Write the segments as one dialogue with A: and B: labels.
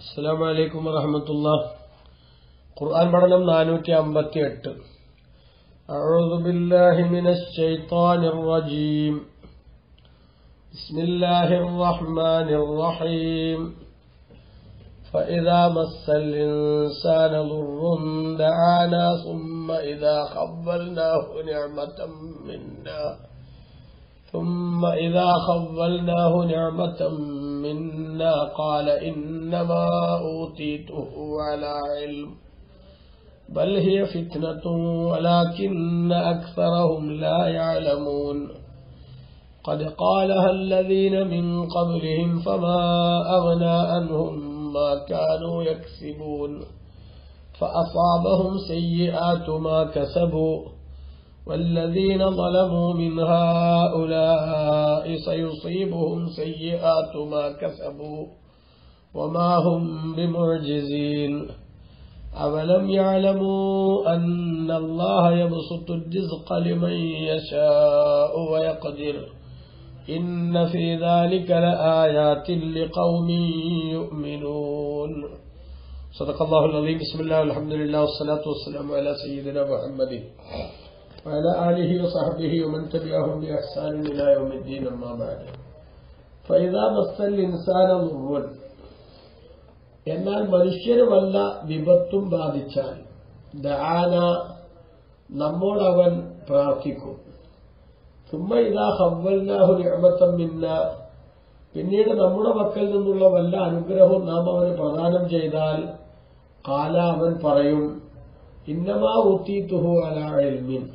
A: അസ്സാം വലൈക്കും വറഹമത്തുള്ള ഖുർആൻ പഠനം നാനൂറ്റി അമ്പത്തി എട്ട് أعوذ بالله من الشيطان الرجيم بسم الله الرحمن الرحيم فإذا مس الإنسان ضر دعانا ثم إذا خولناه نعمة منا ثم إذا خولناه نعمة منا قال إنما أوتيته على علم بل هي فتنة ولكن أكثرهم لا يعلمون قد قالها الذين من قبلهم فما أغنى عنهم ما كانوا يكسبون فأصابهم سيئات ما كسبوا والذين ظلموا من هؤلاء سيصيبهم سيئات ما كسبوا وما هم بمعجزين أولم يعلموا أن الله يبسط الرزق لمن يشاء ويقدر إن في ذلك لآيات لقوم يؤمنون صدق الله العظيم بسم الله والحمد لله والصلاة والسلام على سيدنا محمد وعلى آله وصحبه ومن تبعهم بإحسان إلى يوم الدين أما بعد فإذا مس الإنسان ضر എന്നാൽ മനുഷ്യന് വല്ല വിപത്തും ബാധിച്ചാൽ ദാന നമ്മോടവൻ പ്രാർത്ഥിക്കും സുമ്മ ഇതാ ഹവ്വൽനാഹു നിഅമത്തം മിന്ന പിന്നീട് നമ്മുടെ പക്കൽ നിന്നുള്ള വല്ല അനുഗ്രഹവും നാം അവന് പ്രദാനം ചെയ്താൽ കാല അവൻ പറയും ഇന്നമാ ഊത്തീത്തുഹു അല എൽമിൻ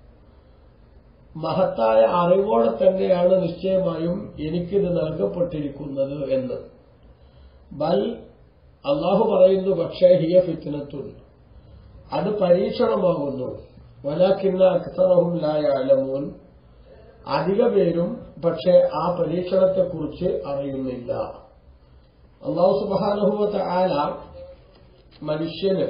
A: മഹത്തായ അറിവോടെ തന്നെയാണ് നിശ്ചയമായും എനിക്കിത് നൽകപ്പെട്ടിരിക്കുന്നത് എന്ന് ബൽ അള്ളാഹു പറയുന്നു പക്ഷേ ഹിയ ഫിത്തിനത്തുൻ അത് പരീക്ഷണമാകുന്നു വലാക്കിന്ന അക്സറഹും ലായാലമൂൻ അധിക പേരും പക്ഷെ ആ പരീക്ഷണത്തെക്കുറിച്ച് അറിയുന്നില്ല അള്ളാഹു സുബാനുഭവത്തെ ആല മനുഷ്യന്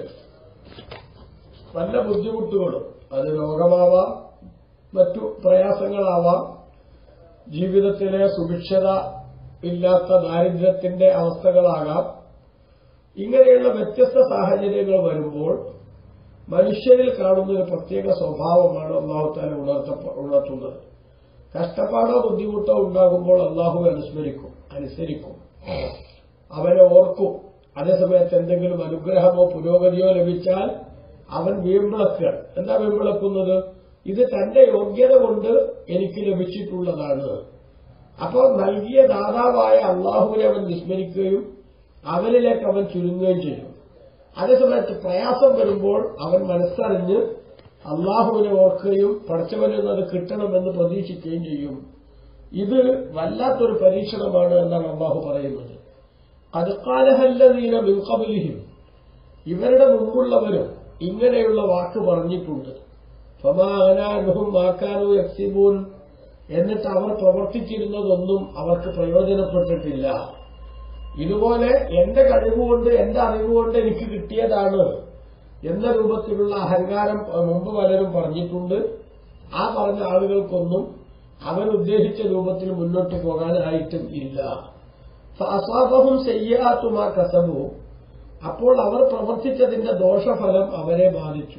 A: വല്ല ബുദ്ധിമുട്ടുകളും അത് രോഗമാവാം മറ്റു പ്രയാസങ്ങളാവാം ജീവിതത്തിലെ സുഭിക്ഷത ഇല്ലാത്ത ദാരിദ്ര്യത്തിന്റെ അവസ്ഥകളാകാം ഇങ്ങനെയുള്ള വ്യത്യസ്ത സാഹചര്യങ്ങൾ വരുമ്പോൾ മനുഷ്യരിൽ കാണുന്ന ഒരു പ്രത്യേക സ്വഭാവമാണ് അള്ളാഹുത്താല ഉണർത്ത ഉണർത്തുന്നത് കഷ്ടപ്പാടോ ബുദ്ധിമുട്ടോ ഉണ്ടാകുമ്പോൾ അള്ളാഹു അനുസ്മരിക്കും അനുസരിക്കും അവനെ ഓർക്കും അതേസമയത്ത് എന്തെങ്കിലും അനുഗ്രഹമോ പുരോഗതിയോ ലഭിച്ചാൽ അവൻ വീമ്പിളക്കുക എന്താ വീമ്പിളക്കുന്നത് ഇത് തന്റെ യോഗ്യത കൊണ്ട് എനിക്ക് ലഭിച്ചിട്ടുള്ളതാണ് അപ്പോൾ നൽകിയ ദാതാവായ അള്ളാഹുവിനെ അവൻ വിസ്മരിക്കുകയും അവനിലേക്ക് അവൻ ചുരുങ്ങുകയും ചെയ്യും അതേസമയത്ത് പ്രയാസം വരുമ്പോൾ അവൻ മനസ്സറിഞ്ഞ് അള്ളാഹുവിനെ ഓർക്കുകയും പഠിച്ചവനിൽ അത് കിട്ടണമെന്ന് പ്രതീക്ഷിക്കുകയും ചെയ്യും ഇത് വല്ലാത്തൊരു പരീക്ഷണമാണ് എന്നാണ് അള്ളാഹു പറയുന്നത് അതുക്കാലഹല്ലതീന മിൻകബലിഹിം ഇവരുടെ മുമ്പുള്ളവരും ഇങ്ങനെയുള്ള വാക്ക് പറഞ്ഞിട്ടുണ്ട് ഫമാനാനുഹും മാക്കാനു യക്സിബൂൻ എന്നിട്ട് അവർ പ്രവർത്തിച്ചിരുന്നതൊന്നും അവർക്ക് പ്രയോജനപ്പെട്ടിട്ടില്ല ഇതുപോലെ എന്റെ കഴിവുകൊണ്ട് എന്റെ അറിവുകൊണ്ട് എനിക്ക് കിട്ടിയതാണ് എന്ന രൂപത്തിലുള്ള അഹങ്കാരം മുമ്പ് പലരും പറഞ്ഞിട്ടുണ്ട് ആ പറഞ്ഞ ആളുകൾക്കൊന്നും അവൻ ഉദ്ദേശിച്ച രൂപത്തിൽ മുന്നോട്ട് പോകാനായിട്ടും ഇല്ല അസാബഹും ചെയ്യാത്തുമാ കസബു അപ്പോൾ അവർ പ്രവർത്തിച്ചതിന്റെ ദോഷഫലം അവരെ ബാധിച്ചു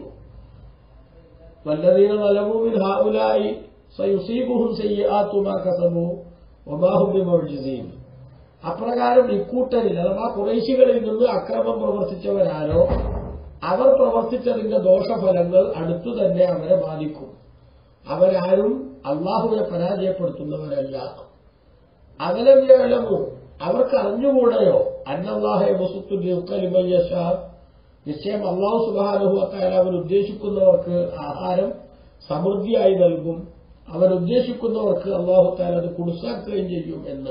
A: വല്ലതീന നലമൂമിൻ ഹാവുലായി സയുസീബുഹും ചെയ്യാത്തുമാ കസബു ഒമാഹുബി മൊഴിജീൻ അപ്രകാരം ഇക്കൂട്ടരിൽ അഥവാ കുറേശികളിൽ നിന്ന് അക്രമം പ്രവർത്തിച്ചവരാരോ അവർ പ്രവർത്തിച്ചതിന്റെ ദോഷഫലങ്ങൾ അടുത്തു തന്നെ അവരെ ബാധിക്കും അവരാരും അള്ളാഹുവിനെ പരാജയപ്പെടുത്തുന്നവരല്ല അവലവ്യലമു അവർക്ക് അറിഞ്ഞുകൂടെയോ അന്നല്ലാഹെ വസുത്തുലിമയ്യഷ നിശ്ചയം അള്ളാഹു സുബാനുഭവത്തായാൽ അവൻ ഉദ്ദേശിക്കുന്നവർക്ക് ആഹാരം സമൃദ്ധിയായി നൽകും അവൻ ഉദ്ദേശിക്കുന്നവർക്ക് അള്ളാഹു താൽ അത് കുടിസാക്കുകയും ചെയ്യും എന്ന്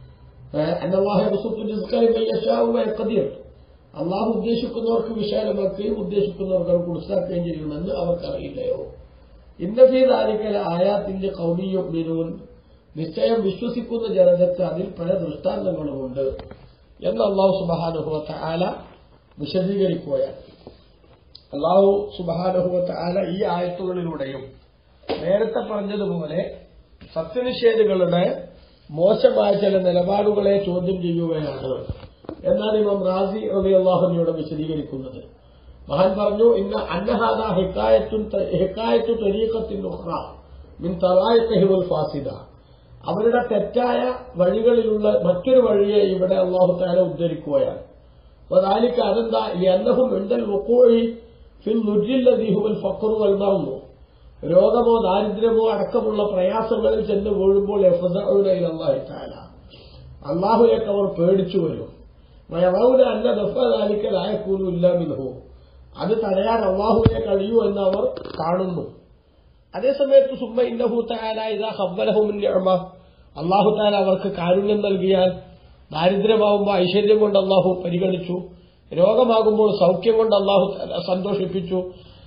A: അള്ളാഹു ഉദ്ദേശിക്കുന്നവർക്ക് വിശാലമാക്കുകയും ഉദ്ദേശിക്കുന്നവർക്ക് അത് കുടിസാക്കുകയും ചെയ്യുമെന്ന് അവർക്കറിയില്ലയോ ഇന്നഫീദാരിക്കല ആയാത്തിന്റെ കൗമിയും മിനൂൻ നിശ്ചയം വിശ്വസിക്കുന്ന ജനതയ്ക്ക് അതിൽ പല ദൃഷ്ടാന്തങ്ങളുമുണ്ട് എന്ന് അള്ളാഹു സുബാനുഭവത്തെ ആല വിശദീകരിക്കുകയാണ് അള്ളാഹു സുബാനുഭവത്തെ ആല ഈ ആയത്തുകളിലൂടെയും നേരത്തെ പറഞ്ഞതുപോലെ സത്യനിഷേധികളുടെ മോശമായ ചില നിലപാടുകളെ ചോദ്യം ചെയ്യുകയാണ് എന്നാണ് ഇമാം റാസി റബിഅള്ളാഹുനോട് വിശദീകരിക്കുന്നത് മഹാൻ പറഞ്ഞു ഇന്ന അന്നഹാദ ഹിക്കായത്തും ഹിക്കായത്തു തെരീക്കത്തിൻ ഉഹ്റ മിൻ തറായത്തഹിമുൽ ഫാസിദ അവരുടെ തെറ്റായ വഴികളിലുള്ള മറ്റൊരു വഴിയെ ഇവിടെ അള്ളാഹു താല ഉദ്ധരിക്കുകയാണ് വദാലിക്ക് അതെന്താ എന്നഹും എന്തൽ വുക്കൂഴി ഫിൽ നുജില്ലദീഹുൽ ഫക്രു വൽമറന്നു രോഗമോ ദാരിദ്ര്യമോ അടക്കമുള്ള പ്രയാസങ്ങളിൽ ചെന്ന് വീഴുമ്പോൾ അള്ളാഹി താല അള്ളാഹുലേക്ക് അവർ പേടിച്ചു വരും വയറൗന അന്ന ദഫാലിക്കലായക്കൂലു ഇല്ലാമിൻഹു അത് തടയാൻ അള്ളാഹുവിനെ കഴിയൂ എന്ന് അവർ കാണുന്നു അതേസമയത്ത് സുമ്മ ഇന്നഹു താല ഇതാ ഹബ്ബലഹുമിൻ അള്ളാഹു താല അവർക്ക് കാരുണ്യം നൽകിയാൽ ദാരിദ്ര്യമാകുമ്പോൾ ഐശ്വര്യം കൊണ്ട് അള്ളാഹു പരിഗണിച്ചു രോഗമാകുമ്പോൾ സൗഖ്യം കൊണ്ട് അള്ളാഹു താല സന്തോഷിപ്പിച്ചു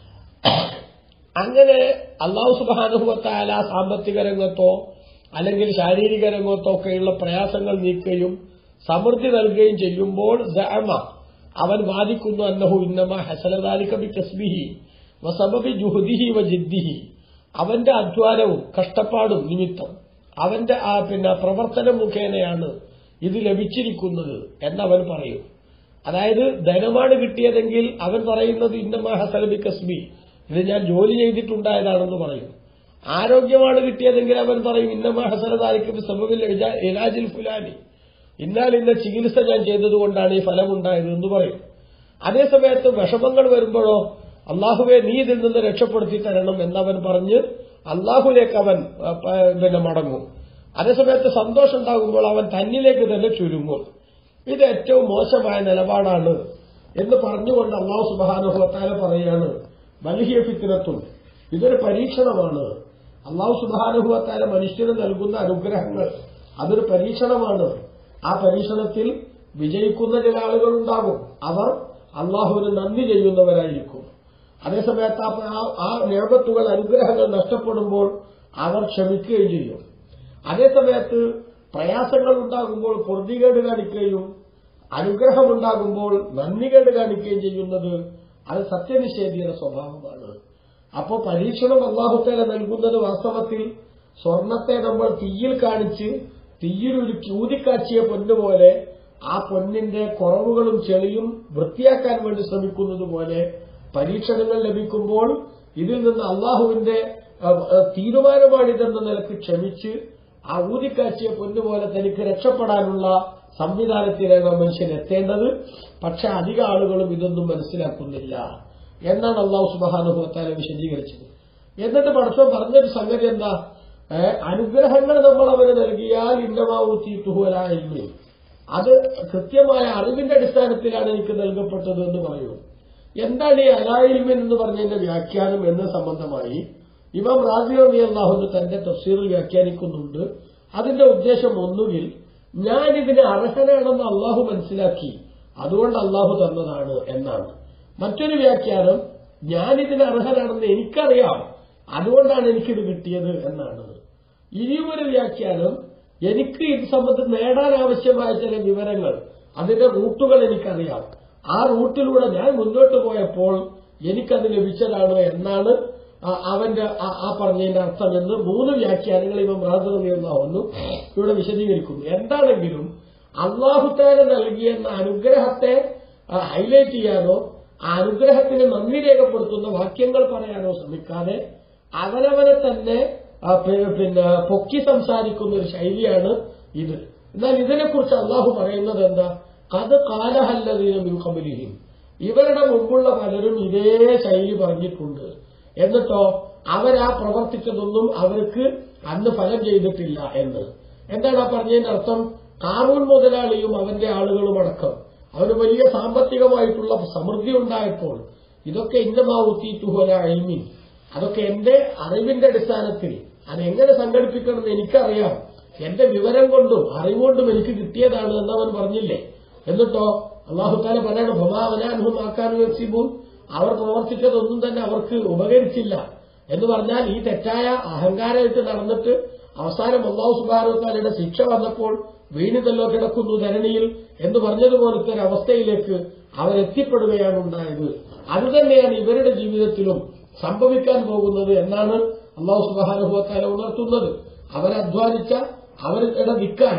A: അങ്ങനെ അള്ളാഹു സുബാനുഭവത്തായാല സാമ്പത്തിക രംഗത്തോ അല്ലെങ്കിൽ ശാരീരിക രംഗത്തോ ഒക്കെയുള്ള പ്രയാസങ്ങൾ നീക്കുകയും സമൃദ്ധി നൽകുകയും ചെയ്യുമ്പോൾ ദഅമ അവൻ വാദിക്കുന്നു അന്നഹു ഇന്നമ ഹസലദാലിക ബി തസ്ബിഹി വസബബി ജുഹദിഹി വ ജിദ്ദിഹി അവന്റെ അധ്വാനവും കഷ്ടപ്പാടും നിമിത്തം അവന്റെ ആ പിന്നെ പ്രവർത്തനം മുഖേനയാണ് ഇത് ലഭിച്ചിരിക്കുന്നത് എന്നവൻ പറയും അതായത് ധനമാണ് കിട്ടിയതെങ്കിൽ അവൻ പറയുന്നത് ഇന്നമ ഹസലബി കസ്ബി ഇത് ഞാൻ ജോലി ചെയ്തിട്ടുണ്ടായതാണെന്ന് പറയും ആരോഗ്യമാണ് കിട്ടിയതെങ്കിൽ അവൻ പറയും ഇന്നമ ഹസനദാലിക്കും സബബിൽ ഇലാജിൽ ഫുലാനി ഇന്നാൽ ഇന്ന ചികിത്സ ഞാൻ ചെയ്തതുകൊണ്ടാണ് ഈ ഫലമുണ്ടായത് എന്ന് പറയും അതേസമയത്ത് വിഷമങ്ങൾ വരുമ്പോഴോ അള്ളാഹുവെ നീ ഇതിൽ നിന്ന് രക്ഷപ്പെടുത്തി തരണം എന്നവൻ പറഞ്ഞ് അള്ളാഹുലേക്ക് അവൻ ആ, പ- പിന്നെ മടങ്ങും അതേസമയത്ത് സന്തോഷം ഉണ്ടാകുമ്പോൾ അവൻ തന്നിലേക്ക് തന്നെ ചുരുങ്ങും ഇത് ഏറ്റവും മോശമായ നിലപാടാണ് എന്ന് പറഞ്ഞുകൊണ്ട് അള്ളാഹു സുബാനുഭവത്താല പറയാണ് വലിയ ഫിത്തിനത്തും ഇതൊരു പരീക്ഷണമാണ് അള്ളാഹു സുബാനുഭവത്താല മനുഷ്യന് നൽകുന്ന അനുഗ്രഹങ്ങൾ അതൊരു പരീക്ഷണമാണ് ആ പരീക്ഷണത്തിൽ വിജയിക്കുന്ന ചില ആളുകളുണ്ടാകും അവർ അള്ളാഹുവിന് നന്ദി ചെയ്യുന്നവരായിരിക്കും അതേസമയത്ത് ആ- ആ- ആ നിയമത്തുകൾ അനുഗ്രഹങ്ങൾ നഷ്ടപ്പെടുമ്പോൾ അവർ ക്ഷമിക്കുകയും ചെയ്യും അതേസമയത്ത് പ്രയാസങ്ങൾ ഉണ്ടാകുമ്പോൾ പൊറുതികേട് കാണിക്കുകയും അനുഗ്രഹമുണ്ടാകുമ്പോൾ നന്ദികേട് കാണിക്കുകയും ചെയ്യുന്നത് അത് സത്യനിഷേധിയുടെ സ്വഭാവമാണ് അപ്പോൾ പരീക്ഷണം അള്ളാഹുത്തേല നൽകുന്നത് വാസ്തവത്തിൽ സ്വർണത്തെ നമ്മൾ തീയിൽ കാണിച്ച് തീയിൽ ഒരു ഊതിക്കാച്ചിയ പൊന്നുപോലെ ആ പൊന്നിന്റെ കുറവുകളും ചെളിയും വൃത്തിയാക്കാൻ വേണ്ടി ശ്രമിക്കുന്നത് പോലെ പരീക്ഷണങ്ങൾ ലഭിക്കുമ്പോൾ ഇതിൽ നിന്ന് അള്ളാഹുവിന്റെ അഹ്, അഹ്, തീരുമാനമാണിതെന്ന നിലക്ക് ക്ഷമിച്ച് ആ ഊതിക്കാച്ചിയ പൊന്നുപോലെ തനിക്ക് രക്ഷപ്പെടാനുള്ള സംവിധാനത്തിലാണ് മനുഷ്യൻ എത്തേണ്ടത് പക്ഷെ അധിക ആളുകളും ഇതൊന്നും മനസ്സിലാക്കുന്നില്ല എന്നാണ് അള്ളാഹു സുബാനുഭവത്താലെ വിശദീകരിച്ചത് എന്നിട്ട് പടച്ചോൻ പറഞ്ഞൊരു സംഗതി എന്താ ഏ, അനുഗ്രഹങ്ങൾ നമ്മൾ അവന് നൽകിയാൽ ഇന്നമാവൂത്തി തുഹുവലായി അത് കൃത്യമായ അറിവിന്റെ അടിസ്ഥാനത്തിലാണ് എനിക്ക് നൽകപ്പെട്ടത് എന്ന് പറയൂ എന്താണ് ഈ അലായിൽമിൻ എന്ന് പറഞ്ഞതിന്റെ വ്യാഖ്യാനം എന്ന സംബന്ധമായി ഇമാം റാസി റബി അള്ളാഹുന്ന് തന്റെ തഫ്സീറിൽ വ്യാഖ്യാനിക്കുന്നുണ്ട് അതിന്റെ ഉദ്ദേശം ഒന്നുകിൽ ഞാൻ ഇതിന് അർഹനാണെന്ന് അള്ളാഹു മനസ്സിലാക്കി അതുകൊണ്ട് അള്ളാഹു തന്നതാണ് എന്നാണ് മറ്റൊരു വ്യാഖ്യാനം ഞാൻ ഇതിന് അർഹനാണെന്ന് എനിക്കറിയാം അതുകൊണ്ടാണ് എനിക്കിത് കിട്ടിയത് എന്നാണ് ഇനിയും ഒരു വ്യാഖ്യാനം എനിക്ക് ഇത് സംബന്ധിച്ച് നേടാൻ ആവശ്യമായ ചില വിവരങ്ങൾ അതിന്റെ റൂട്ടുകൾ എനിക്കറിയാം ആ റൂട്ടിലൂടെ ഞാൻ മുന്നോട്ട് പോയപ്പോൾ എനിക്കത് ലഭിച്ചതാണ് എന്നാണ് ആ- അവന്റെ ആ- ആ പറഞ്ഞതിന്റെ അർത്ഥം എന്ന് മൂന്ന് വ്യാഖ്യാനങ്ങൾ ഇവ റാസറിയാവുന്നു ഇവിടെ വിശദീകരിക്കുന്നു എന്താണെങ്കിലും അള്ളാഹുത്താല നൽകിയെന്ന അനുഗ്രഹത്തെ ആ, ഹൈലൈറ്റ് ചെയ്യാനോ ആ അനുഗ്രഹത്തിന് നന്ദി രേഖപ്പെടുത്തുന്ന വാക്യങ്ങൾ പറയാനോ ശ്രമിക്കാതെ അവനവനെ തന്നെ ആ, പി- പിന്നെ പൊക്കി സംസാരിക്കുന്ന ഒരു ശൈലിയാണ് ഇത് എന്നാൽ ഇതിനെക്കുറിച്ച് അള്ളാഹു പറയുന്നത് എന്താ കത് കാലഹല്ലതീനും കബലിഹിം ഇവരുടെ മുമ്പുള്ള പലരും ഇതേ ശൈലി പറഞ്ഞിട്ടുണ്ട് എന്നിട്ടോ അവരാ പ്രവർത്തിച്ചതൊന്നും അവർക്ക് അന്ന് ഫലം ചെയ്തിട്ടില്ല എന്ന് എന്താണ് ആ പറഞ്ഞതിന്റെ അർത്ഥം കാറൂൺ മുതലാളിയും അവന്റെ ആളുകളും അടക്കം അവന് വലിയ സാമ്പത്തികമായിട്ടുള്ള സമൃദ്ധി ഉണ്ടായപ്പോൾ ഇതൊക്കെ ഇന്നമാവുത്തിയിട്ടുഹോല അഴിമീൻ അതൊക്കെ എന്റെ അറിവിന്റെ അടിസ്ഥാനത്തിൽ അതെങ്ങനെ സംഘടിപ്പിക്കണമെന്ന് എനിക്കറിയാം എന്റെ വിവരം കൊണ്ടും അറിവുകൊണ്ടും എനിക്ക് കിട്ടിയതാണ് എന്നവൻ പറഞ്ഞില്ലേ എന്നിട്ടോ അള്ളാഹുത്താല പറയണം ഭമാവനാൻഹും ആക്കാനും വെച്ചിബൂൻ അവർ പ്രവർത്തിച്ചതൊന്നും തന്നെ അവർക്ക് ഉപകരിച്ചില്ല എന്ന് പറഞ്ഞാൽ ഈ തെറ്റായ അഹങ്കാരമായിട്ട് നടന്നിട്ട് അവസാനം അള്ളാഹു സുബാനുത്താലയുടെ ശിക്ഷ വന്നപ്പോൾ വീണിതല്ലോ കിടക്കുന്നു ധരണിയിൽ എന്ന് പറഞ്ഞതുപോലത്തെ ഒരു അവസ്ഥയിലേക്ക് അവരെത്തിപ്പെടുകയാണ് ഉണ്ടായത് അതുതന്നെയാണ് ഇവരുടെ ജീവിതത്തിലും സംഭവിക്കാൻ പോകുന്നത് എന്നാണ് അള്ളാഹു സുബാനുഭവത്താല ഉണർത്തുന്നത് അവരധ്വാനിച്ച അവരുടെ ധിക്കാരം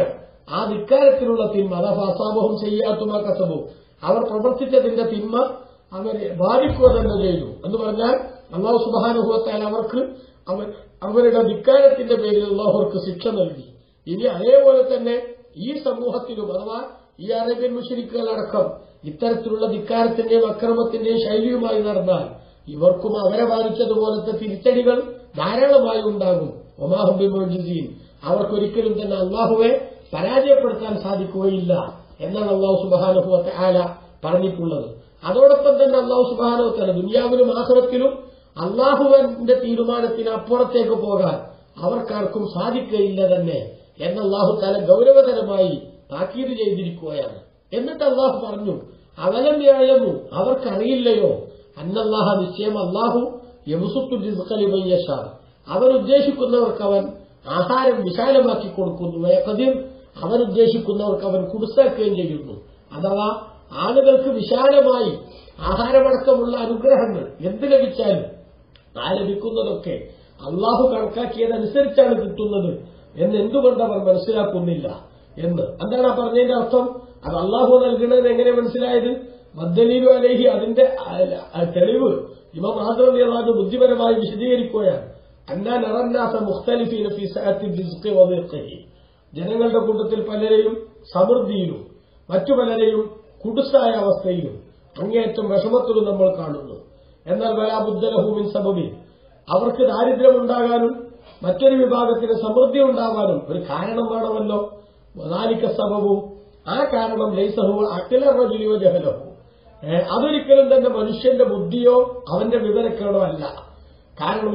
A: ആ ധിക്കാരത്തിലുള്ള തിന്മ അതാ ഫാസാബഹും ചെയ്യാത്തുമാ കസബു അവർ പ്രവർത്തിച്ചതിന്റെ തിന്മ അവരെ ബാധിക്കുക തന്നെ ചെയ്തു എന്ന് പറഞ്ഞാൽ അള്ളാഹു സുബാനുഭവത്താൽ അവർക്ക് അവർ അവരുടെ ധിക്കാരത്തിന്റെ പേരിൽ അള്ളാഹുർക്ക് ശിക്ഷ നൽകി ഇനി അതേപോലെ തന്നെ ഈ സമൂഹത്തിലും അഥവാ ഈ അറേബ്യൻ മുഷരിക്കുകളടക്കം ഇത്തരത്തിലുള്ള ധിക്കാരത്തിന്റെയും അക്രമത്തിന്റെയും ശൈലിയുമായി നടന്നാൽ ഇവർക്കും അവരെ ബാധിച്ചതുപോലത്തെ തിരിച്ചടികൾ ധാരാളമായി ഉണ്ടാകും ഒമാഹുബിമോജിസീൻ അവർക്കൊരിക്കലും തന്നെ അള്ളാഹുവെ പരാജയപ്പെടുത്താൻ സാധിക്കുകയില്ല എന്നാണ് അള്ളാഹു സുബാനുഭവത്തെ ആല പറഞ്ഞിട്ടുള്ളത് അതോടൊപ്പം തന്നെ അള്ളാഹു സുബാനുഭവത്തല ദുനിയാവിലും ആഹ്റത്തിലും അള്ളാഹുവിന്റെ തീരുമാനത്തിന് അപ്പുറത്തേക്ക് പോകാൻ അവർക്കാർക്കും സാധിക്കുകയില്ല തന്നെ എന്ന് അള്ളാഹു തല ഗൗരവതരമായി താക്കീത് ചെയ്തിരിക്കുകയാണ് എന്നിട്ട് അള്ളാഹു പറഞ്ഞു അവലം വ്യാഴമു അവർക്കറിയില്ലയോ അന്നല്ലാഹ നിശ്ചയം അള്ളാഹു യമുസുത്തു ജിസ്കലിമയ്യഷ അവൻ ഉദ്ദേശിക്കുന്നവർക്ക് അവൻ ആഹാരം വിശാലമാക്കി കൊടുക്കുന്നു വേക്കതിർ അവൻ ഉദ്ദേശിക്കുന്നവർക്ക് അവൻ കുടിസാക്കുകയും ചെയ്യുന്നു അഥവാ ആളുകൾക്ക് വിശാലമായി ആഹാരമടക്കമുള്ള അനുഗ്രഹങ്ങൾ എന്ത് ലഭിച്ചാലും ആ ലഭിക്കുന്നതൊക്കെ അള്ളാഹു കണക്കാക്കിയതനുസരിച്ചാണ് കിട്ടുന്നത് എന്ന് എന്തുകൊണ്ട് അവർ മനസ്സിലാക്കുന്നില്ല എന്ന് എന്താണ് ആ പറഞ്ഞതിന്റെ അർത്ഥം അത് അള്ളാഹു നൽകുന്നത് എങ്ങനെ മനസ്സിലായത് മദ്ദലീലു അലേഹി അതിന്റെ തെളിവ് ഇമാം ആദ്രവിയാദ് ബുദ്ധിപരമായി വിശദീകരിക്കുകയാണ് അന്നാ നറന്നാസ മുഖ്തലിഫീന ഫി സഅത്തി റിസ്ഖി വദിഖിഹി ജനങ്ങളുടെ കൂട്ടത്തിൽ പലരെയും സമൃദ്ധിയിലും മറ്റു പലരെയും കുടുസായ അവസ്ഥയിലും അങ്ങേയറ്റം വിഷമത്തിലും നമ്മൾ കാണുന്നു എന്നാൽ വലാബുദ്ധലഹൂമിൻ സബബി അവർക്ക് ദാരിദ്ര്യമുണ്ടാകാനും മറ്റൊരു വിഭാഗത്തിന് സമൃദ്ധി ഉണ്ടാവാനും ഒരു കാരണം വേണമല്ലോ വദാലിക്ക സബബും ആ കാരണം ലൈസഹു അഖിലറജുലിയോ ജഹലഹു അതൊരിക്കലും തന്നെ മനുഷ്യന്റെ ബുദ്ധിയോ അവന്റെ വിവരക്കേടോ അല്ല കാരണം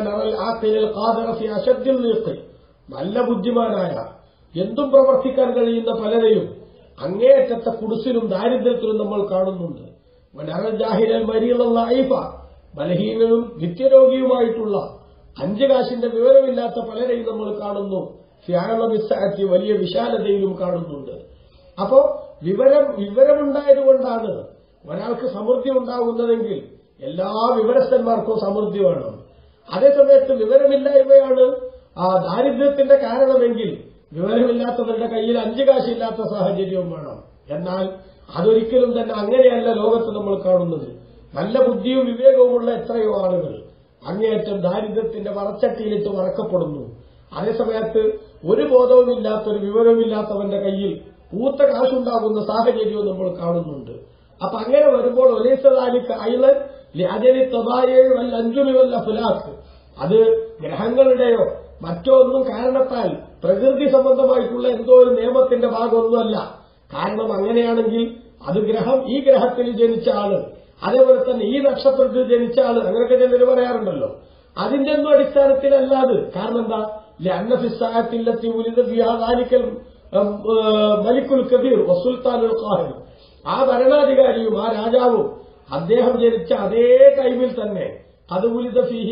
A: അശദ്ധിൽ നീക്ക് നല്ല ബുദ്ധിമാനായ എന്തും പ്രവർത്തിക്കാൻ കഴിയുന്ന പലരെയും അങ്ങേയറ്റത്തെ കുടിസിലും ദാരിദ്ര്യത്തിലും നമ്മൾ കാണുന്നുണ്ട് ജാഹിരൽ മരിയുള്ള ഐഫ ബലഹീനനും നിത്യരോഗിയുമായിട്ടുള്ള അഞ്ച് കാശിന്റെ വിവരമില്ലാത്ത പലരെയും നമ്മൾ കാണുന്നു ഫ്യാളമിസാറ്റി വലിയ വിശാലതയിലും കാണുന്നുണ്ട് അപ്പോ വിവരം വിവരമുണ്ടായതുകൊണ്ടാണ് ഒരാൾക്ക് സമൃദ്ധി ഉണ്ടാകുന്നതെങ്കിൽ എല്ലാ വിവരസ്ഥന്മാർക്കും സമൃദ്ധി വേണം അതേസമയത്ത് വിവരമില്ലായ്മയാണ് ആ ദാരിദ്ര്യത്തിന്റെ കാരണമെങ്കിൽ വിവരമില്ലാത്തവരുടെ കയ്യിൽ അഞ്ച് കാശില്ലാത്ത സാഹചര്യവും വേണം എന്നാൽ അതൊരിക്കലും തന്നെ അങ്ങനെയല്ല ലോകത്ത് നമ്മൾ കാണുന്നത് നല്ല ബുദ്ധിയും വിവേകവുമുള്ള എത്രയോ ആളുകൾ അങ്ങേയറ്റം ദാരിദ്ര്യത്തിന്റെ വറച്ചട്ടിയിലിട്ട് വറക്കപ്പെടുന്നു അതേസമയത്ത് ഒരു ബോധവുമില്ലാത്ത ഒരു വിവരവുമില്ലാത്തവന്റെ കയ്യിൽ പൂത്ത കാശുണ്ടാകുന്ന സാഹചര്യവും നമ്മൾ കാണുന്നുണ്ട് അപ്പൊ അങ്ങനെ വരുമ്പോൾ ഒലീസദാലിക്ക് ഐലൻ ലാജലി തബായേഴ് വല്ല അഞ്ചുമി വല്ല ഫുലാഖ് അത് ഗ്രഹങ്ങളുടെയോ മറ്റോ ഒന്നും കാരണത്താൽ പ്രകൃതി സംബന്ധമായിട്ടുള്ള എന്തോ ഒരു നിയമത്തിന്റെ ഭാഗമൊന്നുമല്ല കാരണം അങ്ങനെയാണെങ്കിൽ അത് ഗ്രഹം ഈ ഗ്രഹത്തിൽ ജനിച്ച ആള് അതേപോലെ തന്നെ ഈ നക്ഷത്രത്തിൽ ജനിച്ച ആള് അങ്ങനെയൊക്കെ ചിലർ പറയാറുണ്ടല്ലോ അതിന്റെ ഒന്നും അടിസ്ഥാനത്തിലല്ല അത് കാരണം എന്താ ലന്നഫിസായത്തിലെത്തി ഉലിത ഫിയാദാലിക്കൽ മലിക്കുൽ കബീർ വസുൽത്താനുൽ ഖാഹിർ ആ ഭരണാധികാരിയും ആ രാജാവും അദ്ദേഹം ജനിച്ച അതേ ടൈമിൽ തന്നെ അത് ഉലിത ഫിഹി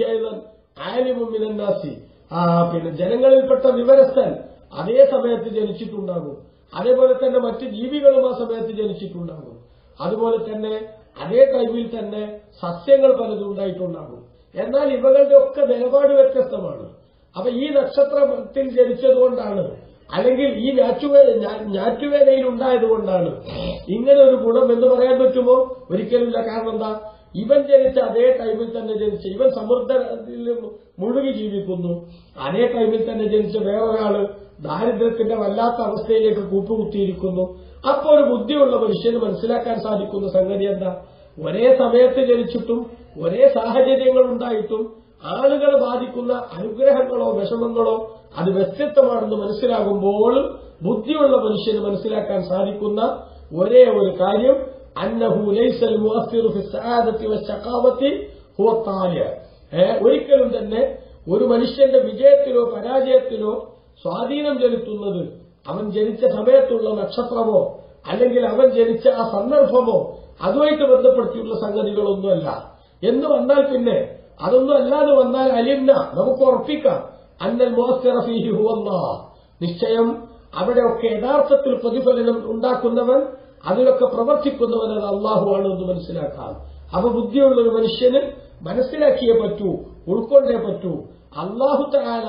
A: ആലിമുമിനാസി പിന്നെ ജനങ്ങളിൽപ്പെട്ട വിവരസ്ഥൻ അതേ സമയത്ത് ജനിച്ചിട്ടുണ്ടാകും അതേപോലെ തന്നെ മറ്റ് ജീവികളും ആ സമയത്ത് ജനിച്ചിട്ടുണ്ടാകും അതുപോലെ തന്നെ അതേ ടൈമിൽ തന്നെ സസ്യങ്ങൾ പലതും ഉണ്ടായിട്ടുണ്ടാകും എന്നാൽ ഇവകളുടെ ഒക്കെ നിലപാട് വ്യത്യസ്തമാണ് അപ്പൊ ഈ നക്ഷത്രത്തിൽ ജനിച്ചതുകൊണ്ടാണ് അല്ലെങ്കിൽ ഈ ഞാറ്റുവേ ഞാറ്റുവേലയിൽ ഉണ്ടായതുകൊണ്ടാണ് ഇങ്ങനെ ഒരു ഗുണം എന്ന് പറയാൻ പറ്റുമോ ഒരിക്കലുമില്ല കാരണം എന്താ ഇവൻ ജനിച്ച അതേ ടൈമിൽ തന്നെ ജനിച്ച ഇവൻ സമൃദ്ധത്തിൽ മുഴുകി ജീവിക്കുന്നു അതേ ടൈമിൽ തന്നെ ജനിച്ച വേറൊരാള് ദാരിദ്ര്യത്തിന്റെ വല്ലാത്ത അവസ്ഥയിലേക്ക് കൂട്ടുകുത്തിയിരിക്കുന്നു അപ്പൊ ഒരു ബുദ്ധിയുള്ള മനുഷ്യന് മനസ്സിലാക്കാൻ സാധിക്കുന്ന സംഗതി എന്താ ഒരേ സമയത്ത് ജനിച്ചിട്ടും ഒരേ സാഹചര്യങ്ങൾ ഉണ്ടായിട്ടും ആളുകളെ ബാധിക്കുന്ന അനുഗ്രഹങ്ങളോ വിഷമങ്ങളോ അത് വ്യത്യസ്തമാണെന്ന് മനസ്സിലാകുമ്പോൾ ബുദ്ധിയുള്ള മനുഷ്യന് മനസ്സിലാക്കാൻ സാധിക്കുന്ന ഒരേ ഒരു കാര്യം അന്നഹു ലൈസൽ മുഅസ്സിറു ഫി സആദത്തി വശഖാവത്തി ഹുവ താലിയ ഒരിക്കലും തന്നെ ഒരു മനുഷ്യന്റെ വിജയത്തിലോ പരാജയത്തിലോ സ്വാധീനം ചെലുത്തുന്നത് അവൻ ജനിച്ച സമയത്തുള്ള നക്ഷത്രമോ അല്ലെങ്കിൽ അവൻ ജനിച്ച ആ സന്ദർഭമോ അതുമായിട്ട് ബന്ധപ്പെടുത്തിയുള്ള സംഗതികളൊന്നുമല്ല എന്ന് വന്നാൽ പിന്നെ അതൊന്നും അല്ലാതെ വന്നാൽ അലിന്ന നമുക്ക് ഉറപ്പിക്കാം അന്നൽ മോസ്തറഫിഹി ഹുവല്ലാ നിശ്ചയം അവിടെയൊക്കെ യഥാർത്ഥത്തിൽ പ്രതിഫലനം ഉണ്ടാക്കുന്നവൻ അതിലൊക്കെ പ്രവർത്തിക്കുന്നവൻ അത് അള്ളാഹുവാണ് എന്ന് മനസ്സിലാക്കാം അവ ബുദ്ധിയുള്ള ഒരു മനുഷ്യന് മനസ്സിലാക്കിയേ പറ്റൂ ഉൾക്കൊണ്ടേ പറ്റൂ അള്ളാഹു തആല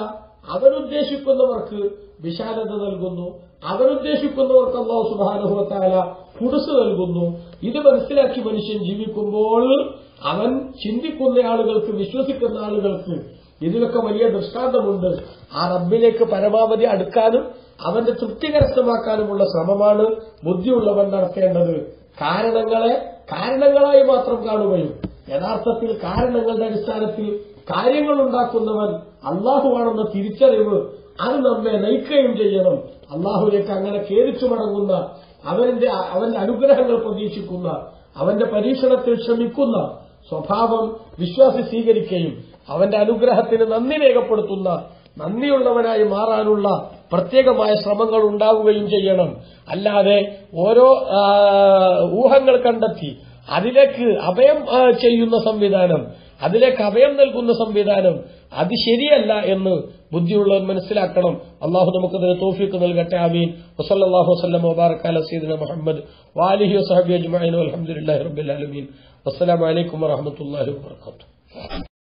A: അവനുദ്ദേശിക്കുന്നവർക്ക് വിശാലത നൽകുന്നു അവനുദ്ദേശിക്കുന്നവർക്ക് അള്ളാഹു സുബാനുഭവത്താല കുടുസ് നൽകുന്നു ഇത് മനസ്സിലാക്കി മനുഷ്യൻ ജീവിക്കുമ്പോൾ അവൻ ചിന്തിക്കുന്ന ആളുകൾക്ക് വിശ്വസിക്കുന്ന ആളുകൾക്ക് ഇതിലൊക്കെ വലിയ ദൃഷ്ടാന്തമുണ്ട് ആ റബ്ബിലേക്ക് പരമാവധി അടുക്കാനും അവന്റെ തൃപ്തി കരസ്ഥമാക്കാനുമുള്ള ശ്രമമാണ് ബുദ്ധിയുള്ളവൻ നടത്തേണ്ടത് കാരണങ്ങളെ കാരണങ്ങളായി മാത്രം കാണുകയും യഥാർത്ഥത്തിൽ കാരണങ്ങളുടെ അടിസ്ഥാനത്തിൽ കാര്യങ്ങൾ ഉണ്ടാക്കുന്നവൻ അള്ളാഹുവാണെന്ന തിരിച്ചറിവ് അത് നമ്മെ നയിക്കുകയും ചെയ്യണം അള്ളാഹുലേക്ക് അങ്ങനെ ഖേദിച്ചു മടങ്ങുന്ന അവന്റെ അവന്റെ അനുഗ്രഹങ്ങൾ പ്രതീക്ഷിക്കുന്ന അവന്റെ പരീക്ഷണത്തിൽ ശ്രമിക്കുന്ന സ്വഭാവം വിശ്വാസി സ്വീകരിക്കുകയും അവന്റെ അനുഗ്രഹത്തിന് നന്ദി രേഖപ്പെടുത്തുന്ന നന്ദിയുള്ളവനായി മാറാനുള്ള പ്രത്യേകമായ ശ്രമങ്ങൾ ഉണ്ടാവുകയും ചെയ്യണം അല്ലാതെ ഓരോ ആ, ഊഹങ്ങൾ കണ്ടെത്തി അതിലേക്ക് അഭയം ആ, ചെയ്യുന്ന സംവിധാനം അതിലേക്ക് അഭയം നൽകുന്ന സംവിധാനം അത് ശരിയല്ല എന്ന് ബുദ്ധിയുള്ളവർ മനസ്സിലാക്കണം അള്ളാഹു നമുക്കതിന് തോഫിക്ക് നൽകട്ടെ ആമീൻ വസല്ലാഹു വസ്ലം മുബാറക്കാല സീദന മുഹമ്മദ് വാലിഹി വസഹബി അജ്മഅീൻ വൽഹംദുലില്ലാഹി റബ്ബിൽ ആലമീൻ വസ്സലാമു അലൈക്കും വറഹ്മത്തുള്ളാഹി വബറകാതുഹു